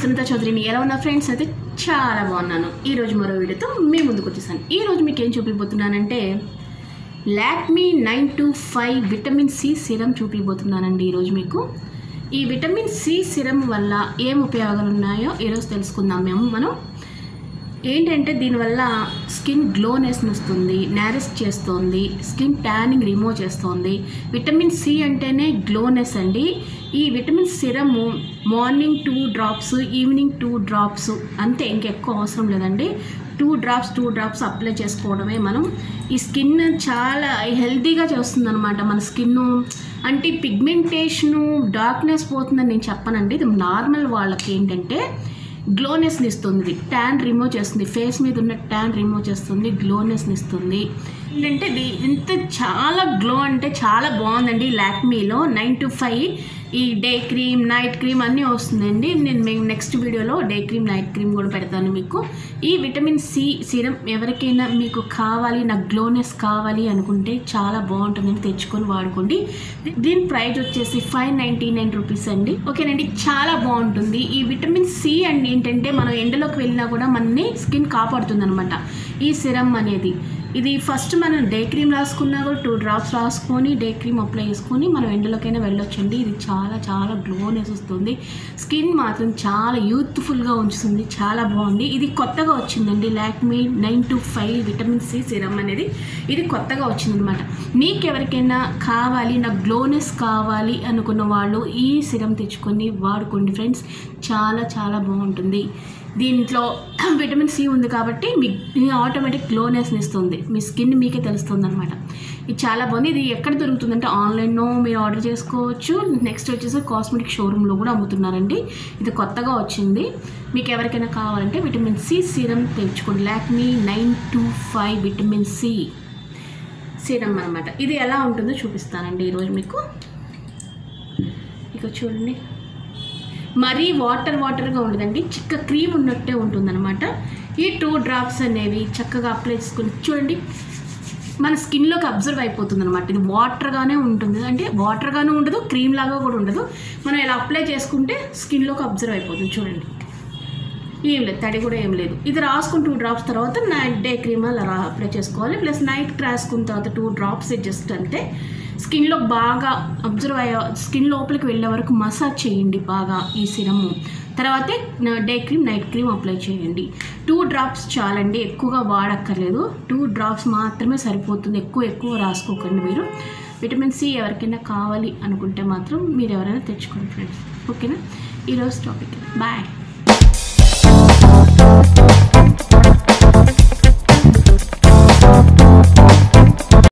సునీత చౌదరిని ఎలా ఉన్నా ఫ్రెండ్స్ అయితే చాలా బాగున్నాను ఈరోజు మరో వీడియోతో మీ ముందుకు వచ్చేసాను ఈరోజు మీకు ఏం చూపిపోతున్నానంటే Lakme nine to five vitamin C serum చూపిపోతున్నానండి ఈరోజు మీకు ఈ విటమిన్ సి సిరం వల్ల ఏం ఉపయోగాలు ఉన్నాయో ఈరోజు తెలుసుకుందాం మేము మనం ఏంటంటే దీనివల్ల స్కిన్ గ్లోనెస్ వస్తుంది నారెస్ చేస్తుంది స్కిన్ ట్యానింగ్ రిమూవ్ చేస్తుంది విటమిన్ సి అంటేనే గ్లోనెస్ అండి ఈ vitamin serum morning two drops evening two drops అంతే ఇంకెక్కువ అవసరం లేదండి two drops two drops apply చేసుకోవడమే మనం ఈ స్కిన్ చాలా హెల్తీగా చేస్తుంది అనమాట మన స్కిన్ అంటే పిగ్మెంటేషను డార్క్నెస్ పోతుందని నేను చెప్పనండి ఇది నార్మల్ వాళ్ళకి ఏంటంటే గ్లోనెస్ని ఇస్తుంది ట్యాన్ రిమూవ్ చేస్తుంది ఫేస్ మీద ఉన్న ట్యాన్ రిమూవ్ చేస్తుంది గ్లోనెస్ని ఇస్తుంది ఏంటంటే ఇది ఇంత చాలా గ్లో అంటే చాలా బాగుందండి లాక్మీలో నైన్ టు ఫైవ్ ఈ డే క్రీమ్ నైట్ క్రీమ్ అన్నీ వస్తుందండి నేను మేము నెక్స్ట్ వీడియోలో డే క్రీమ్ నైట్ క్రీమ్ కూడా పెడతాను మీకు ఈ విటమిన్ సి సిరం ఎవరికైనా మీకు కావాలి నాకు గ్లోనెస్ కావాలి అనుకుంటే చాలా బాగుంటుందని తెచ్చుకొని వాడుకోండి దీని ప్రైస్ వచ్చేసి ఫైవ్ నైంటీ నైన్ రూపీస్ అండి ఓకేనండి చాలా బాగుంటుంది ఈ విటమిన్ సి అండి ఏంటంటే మనం ఎండలోకి వెళ్ళినా కూడా మనని స్కిన్ కాపాడుతుంది అనమాట ఈ సిరం అనేది ఇది ఫస్ట్ మనం డే క్రీమ్ రాసుకున్నా కూడా టూ డ్రాప్స్ రాసుకొని డే క్రీమ్ అప్లై చేసుకొని మనం ఎండలోకైనా వెళ్ళొచ్చండి ఇది చాలా చాలా గ్లోనెస్ వస్తుంది స్కిన్ మాత్రం చాలా యూత్ఫుల్గా ఉంచుతుంది చాలా బాగుంది ఇది కొత్తగా వచ్చిందండి Lakme nine to five vitamin C serum అనేది ఇది కొత్తగా వచ్చిందనమాట మీకు ఎవరికైనా కావాలి నాకు గ్లోనెస్ కావాలి అనుకున్న వాళ్ళు ఈ సిరం తెచ్చుకొని వాడుకోండి ఫ్రెండ్స్ చాలా చాలా బాగుంటుంది దీంట్లో విటమిన్ సి ఉంది కాబట్టి మీ ఆటోమేటిక్ గ్లోనెస్ని ఇస్తుంది మీ స్కిన్ మీకే తెలుస్తుంది అనమాట ఇది చాలా బాగుంది ఇది ఎక్కడ దొరుకుతుందంటే ఆన్లైన్లో మీరు ఆర్డర్ చేసుకోవచ్చు నెక్స్ట్ వచ్చేసి కాస్మెటిక్ షోరూంలో కూడా అమ్ముతున్నారండి ఇది కొత్తగా వచ్చింది మీకు ఎవరికైనా కావాలంటే విటమిన్ సి సీరం తెచ్చుకోండి Lakme nine to five vitamin C serum అనమాట ఇది ఎలా ఉంటుందో చూపిస్తానండి ఈరోజు మీకు ఇక చూడండి మరీ వాటర్ వాటర్గా ఉండదండి చిక్క క్రీమ్ ఉన్నట్టే ఉంటుందన్నమాట ఈ టూ డ్రాప్స్ అనేవి చక్కగా అప్లై చేసుకుని చూడండి మన స్కిన్లోకి అబ్జర్వ్ అయిపోతుంది అనమాట ఇది వాటర్గానే ఉంటుంది అంటే వాటర్గానే ఉండదు క్రీమ్ లాగా కూడా ఉండదు మనం ఇలా అప్లై చేసుకుంటే స్కిన్లోకి అబ్జర్వ్ అయిపోతుంది చూడండి ఏం లేదు తడి కూడా ఏం లేదు ఇది రాసుకుని టూ డ్రాప్స్ తర్వాత నైట్ డే క్రీమ్ అలా రా- అప్లై చేసుకోవాలి ప్లస్ నైట్ రాసుకున్న తర్వాత టూ డ్రాప్స్ జస్ట్ అంతే స్కిన్లో బాగా అబ్జర్వ్ అయ్యే స్కిన్ లోపలికి వెళ్ళే వరకు మసాజ్ చేయండి బాగా ఈ సిరము తర్వాతే day cream night cream apply చేయండి టూ డ్రాప్స్ చాలండి ఎక్కువగా వాడక్కర్లేదు టూ డ్రాప్స్ మాత్రమే సరిపోతుంది ఎక్కువ ఎక్కువ రాసుకోకండి మీరు విటమిన్ సి ఎవరికైనా కావాలి అనుకుంటే మాత్రం మీరు ఎవరైనా తెచ్చుకోండి ఫ్రెండ్స్ ఓకేనా ఈరోజు టాపిక్ బాయ్